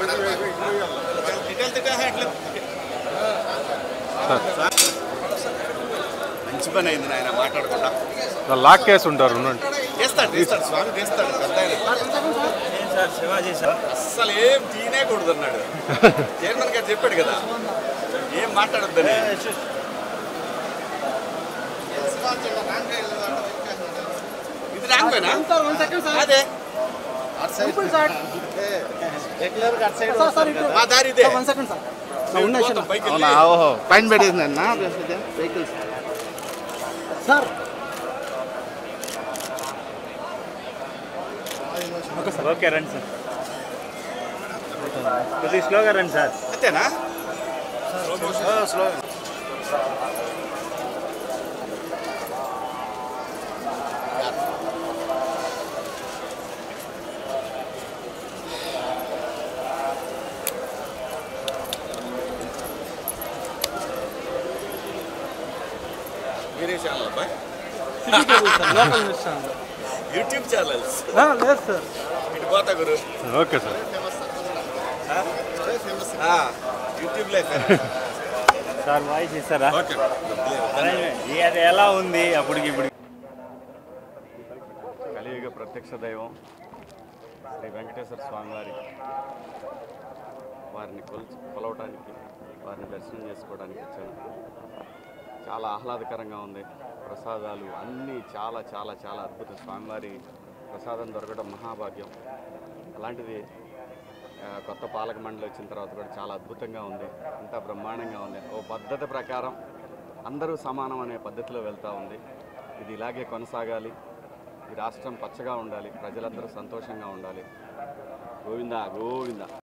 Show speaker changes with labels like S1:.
S1: మంచి పని అయింది నాయన మాట్లాడకుండా
S2: లాక్ కేసు ఉంటారు ఉండండి.
S1: చేస్తాడు చేస్తాడు స్వామి చేస్తాడు పెద్ద ఆయన. అస్సలు ఏం తీనే కూడదు అన్నాడు చైర్మన్ గారు చెప్పాడు కదా ఏం మాట్లాడొద్దని ఇది రాకపోయినా అదే మా దారి ఇదే మేము పోతాం పైకి వెళ్ళి.
S3: ఓహో పైన పెట్టేసిందన్న వెహికల్స్
S4: ఓకే రండి సార్ కొద్దిగా స్లోగా రండి సార్
S1: అంతేనా మీరే ఛానల్ అబ్బాయి యూట్యూబ్ ఛానల్స్
S5: లేదు సార్
S1: ఇటు పోతా గురు
S2: okay sir
S1: YouTube life
S4: sir voice ఇస్తారా
S1: ఓకే
S4: ఈ అది ఎలా ఉంది అప్పటికి ఇప్పుడు
S2: కలియుగ ప్రత్యక్ష దైవం శ్రీ వెంకటేశ్వర స్వామి వారి వారిని కొలిచి కొలవటానికి వారిని దర్శనం చేసుకోవడానికి వచ్చాను చాలా ఆహ్లాదకరంగా ఉంది ప్రసాదాలు అన్నీ చాలా చాలా చాలా అద్భుతం స్వామివారి ప్రసాదం దొరకడం మహాభాగ్యం అలాంటిది ఆ, కొత్త పాలక మండలి వచ్చిన తర్వాత కూడా చాలా అద్భుతంగా ఉంది అంతా బ్రహ్మాండంగా ఉంది ఓ పద్ధతి ప్రకారం అందరూ సమానం అనే పద్ధతిలో వెళ్తూ ఉంది ఇది ఇలాగే కొనసాగాలి ఈ రాష్ట్రం పచ్చగా ఉండాలి ప్రజలందరూ సంతోషంగా ఉండాలి గోవిందా గోవిందా